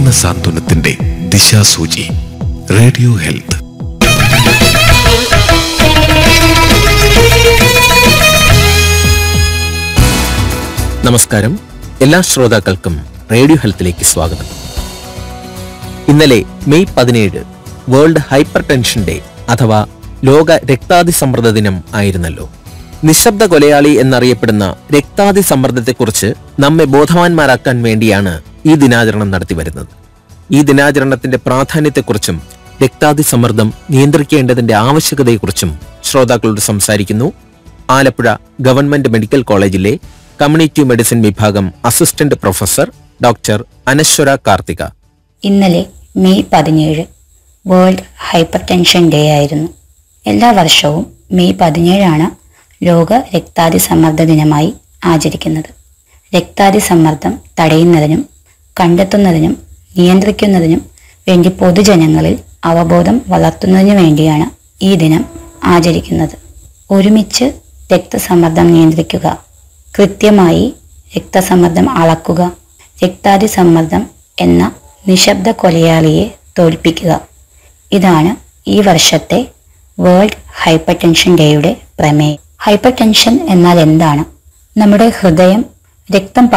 പൂർണ്ണ സാന്ത്വനത്തിന്റെ ദിശാസൂചി radio health നമസ്കാരം എല്ലാ ശ്രോതാക്കൾക്കും റേഡിയോ ഹെൽത്തിലേക്ക് സ്വാഗതം ഇന്നലെ മെയ് പതിനേഴ് വേൾഡ് ഹൈപ്പർ ടെൻഷൻ ഡേ അഥവാ ലോക രക്താതിസമ്മർദ്ദ ദിനം ആയിരുന്നല്ലോ നിശബ്ദ കൊലയാളി എന്നറിയപ്പെടുന്ന രക്താതിസമ്മർദ്ദത്തെക്കുറിച്ച് നമ്മെ ബോധവാന്മാരാക്കാൻ വേണ്ടിയാണ് ഈ ദിനാചരണം നടത്തിവരുന്നത് ഈ ദിനാചരണത്തിന്റെ പ്രാധാന്യത്തെക്കുറിച്ചും രക്താതിസമ്മർദ്ദം നിയന്ത്രിക്കേണ്ടതിന്റെ ആവശ്യകതയെക്കുറിച്ചും ശ്രോതാക്കളോട് സംസാരിക്കുന്നു ആലപ്പുഴ ഗവൺമെന്റ് മെഡിക്കൽ കോളേജിലെ കമ്മ്യൂണിറ്റി മെഡിസിൻ വിഭാഗം assistant professor doctor Anashwara Karthika ഇന്നലെ മെയ് പതിനേഴ് വേൾഡ് ഹൈപ്പർ ടെൻഷൻ ഡേ ആയിരുന്നു എല്ലാ വർഷവും മെയ് പതിനേഴാണ് ലോക രക്താതിസമ്മർദ്ദ ദിനമായി ആചരിക്കുന്നത് രക്താതിസമ്മർദ്ദം തടയുന്നതിനും കണ്ടെത്തുന്നതിനും നിയന്ത്രിക്കുന്നതിനും വേണ്ടി പൊതുജനങ്ങളിൽ അവബോധം വളർത്തുന്നതിനു വേണ്ടിയാണ് ഈ ദിനം ആചരിക്കുന്നത് ഒരുമിച്ച് രക്തസമ്മർദ്ദം നിയന്ത്രിക്കുക കൃത്യമായി രക്തസമ്മർദ്ദം അളക്കുക രക്താതിസമ്മർദ്ദം എന്ന നിശബ്ദ കൊലയാളിയെ തോൽപ്പിക്കുക ഇതാണ് ഈ വർഷത്തെ വേൾഡ് ഹൈപ്പർ ടെൻഷൻ ഡേയുടെ പ്രമേയം ഹൈപ്പർ ടെൻഷൻ എന്നാൽ എന്താണ് നമ്മുടെ ഹൃദയം രക്തം